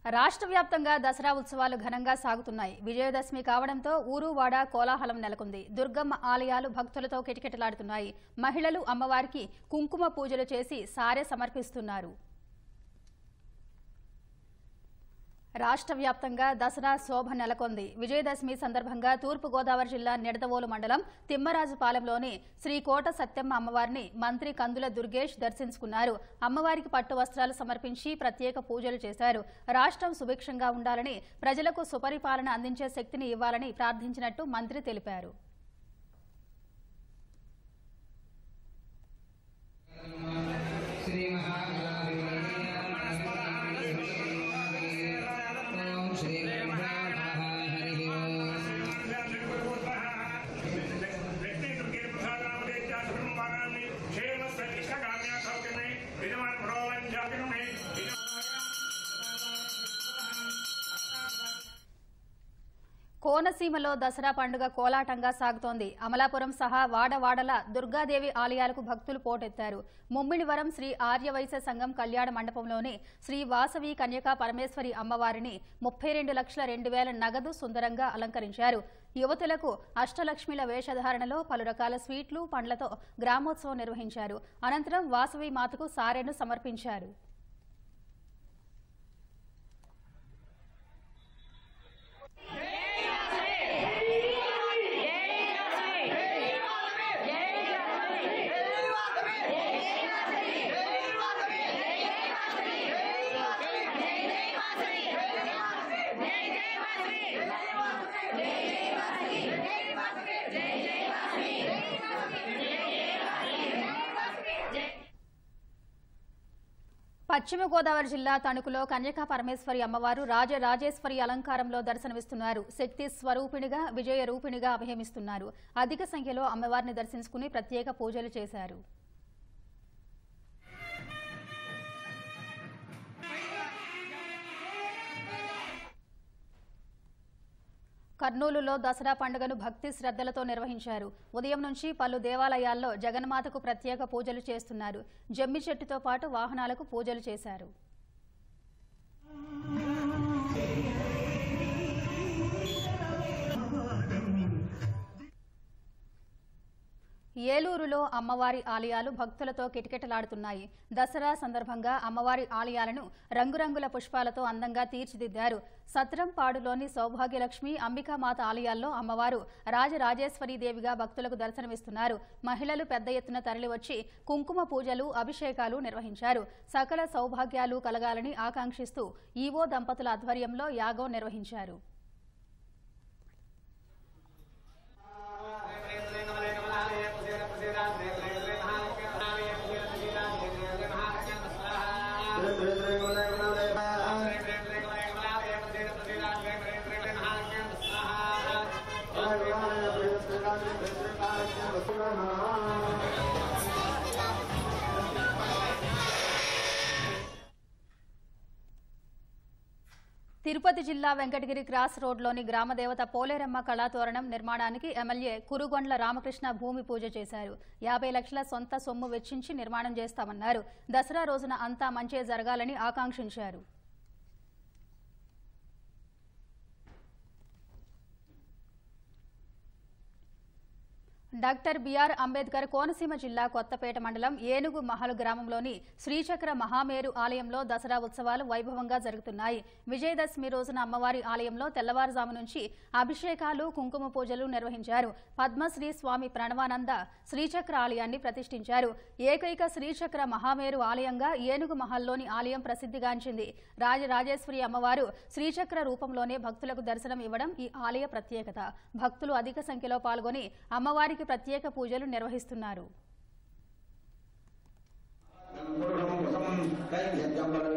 రాష్ట్ర వ్యాప్తంగా దసరా ఉత్సవాలు ఘనంగా సాగుతున్నాయి విజయదశమి కావడంతో ఊరు వాడ కోలాహలం నెలకొంది దుర్గమ్మ ఆలయాలు భక్తులతో కిటకిటలాడుతున్నాయి మహిళలు అమ్మవారికి కుంకుమ పూజలు చేసి సారె సమర్పిస్తున్నారు రాష్ట్ర వ్యాప్తంగా దసరా శోభ నెలకొంది విజయదశమి సందర్భంగా తూర్పు గోదావరి జిల్లా నిడదవోలు మండలం తిమ్మరాజుపాలెంలోని శ్రీ కోట సత్యమ్మ అమ్మవారిని మంత్రి కందుల దుర్గేష్ దర్శించుకున్నారు అమ్మవారికి పట్టు వస్త్రాలు సమర్పించి ప్రత్యేక పూజలు చేశారు రాష్ట్రం సుభిక్షంగా ఉండాలని ప్రజలకు సుపరిపాలన అందించే శక్తిని ఇవ్వాలని ప్రార్థించినట్టు మంత్రి తెలిపారు శ్రీ ఓం శ్రీ హరి ఓం కోనసీమలో దసరా పండుగ కోలాటంగా సాగుతోంది అమలాపురం సహా వాడవాడల దుర్గాదేవి ఆలయాలకు భక్తులు పోటెత్తారు ముమ్మిడివరం శ్రీ ఆర్యవైశ్య సంఘం కళ్యాణ మండపంలోని శ్రీ వాసవి కన్యకా పరమేశ్వరి అమ్మవారిని ముప్పై రెండు లక్షల రెండు వేల నగదు సుందరంగా అలంకరించారు యువతులకు అష్టలక్ష్మిల వేషధారణలో పలు రకాల స్వీట్లు పండ్లతో గ్రామోత్సవం నిర్వహించారు అనంతరం వాసవి మాతకు సారెను సమర్పించారు పశ్చిమ గోదావరి జిల్లా తణుకులో కన్యకా పరమేశ్వరి అమ్మవారు రాజరాజేశ్వరి అలంకారంలో దర్శనమిస్తున్నారు శక్తి స్వరూపిణిగా విజయ రూపిణిగా అభిహమిస్తున్నారు అధిక సంఖ్యలో అమ్మవారిని దర్శించుకుని ప్రత్యేక పూజలు చేశారు కర్నూలులో దసరా పండుగను భక్తి శ్రద్ధలతో నిర్వహించారు ఉదయం నుంచి పలు దేవాలయాల్లో జగన్మాతకు ప్రత్యేక పూజలు చేస్తున్నారు జమ్మి చెట్టుతో పాటు వాహనాలకు పూజలు చేశారు ఏలూరులో అమ్మవారి ఆలయాలు భక్తులతో కిటకిటలాడుతున్నాయి దసరా సందర్భంగా అమ్మవారి ఆలయాలను రంగురంగుల పుష్పాలతో అందంగా తీర్చిదిద్దారు సత్రంపాడులోని సౌభాగ్యలక్ష్మి అంబికామాత ఆలయాల్లో అమ్మవారు రాజరాజేశ్వరీ దేవిగా భక్తులకు దర్శనమిస్తున్నారు మహిళలు పెద్ద ఎత్తున తరలివచ్చి కుంకుమ పూజలు అభిషేకాలు నిర్వహించారు సకల సౌభాగ్యాలు కలగాలని ఆకాంక్షిస్తూ ఈవో దంపతుల ఆధ్వర్యంలో యాగం నిర్వహించారు తిరుపతి జిల్లా వెంకటగిరి క్రాస్ రోడ్లోని గ్రామదేవత పోలేరమ్మ కళాతోరణం నిర్మాణానికి ఎమ్మెల్యే కురుగొండ్ల రామకృష్ణ భూమి పూజ చేశారు యాభై లక్షల సొంత సొమ్ము వెచ్చించి నిర్మాణం చేస్తామన్నారు దసరా రోజున అంతా మంచే జరగాలని ఆకాంక్షించారు డాక్టర్ బిఆర్ అంబేద్కర్ కోనసీమ జిల్లా కొత్తపేట మండలం ఏనుగు మహల్ గ్రామంలోని శ్రీచక్ర మహామేరు ఆలయంలో దసరా ఉత్సవాలు వైభవంగా జరుగుతున్నాయి విజయదశమి రోజున అమ్మవారి ఆలయంలో తెల్లవారుజాము నుంచి అభిషేకాలు కుంకుమ పూజలు నిర్వహించారు పద్మశ్రీ స్వామి ప్రణవానంద శ్రీచక్ర ఆలయాన్ని ప్రతిష్ఠించారు ఏకైక శ్రీచక్ర మహామేరు ఆలయంగా ఏనుగు మహల్లోని ఆలయం ప్రసిద్ధిగాంచింది రాజరాజేశ్వరి అమ్మవారు శ్రీచక్ర రూపంలోనే భక్తులకు దర్శనం ఇవ్వడం ఈ ఆలయ ప్రత్యేకత భక్తులు అధిక సంఖ్యలో పాల్గొని అమ్మవారికి ప్రత్యేక పూజలు నిర్వహిస్తున్నారు కైత్యం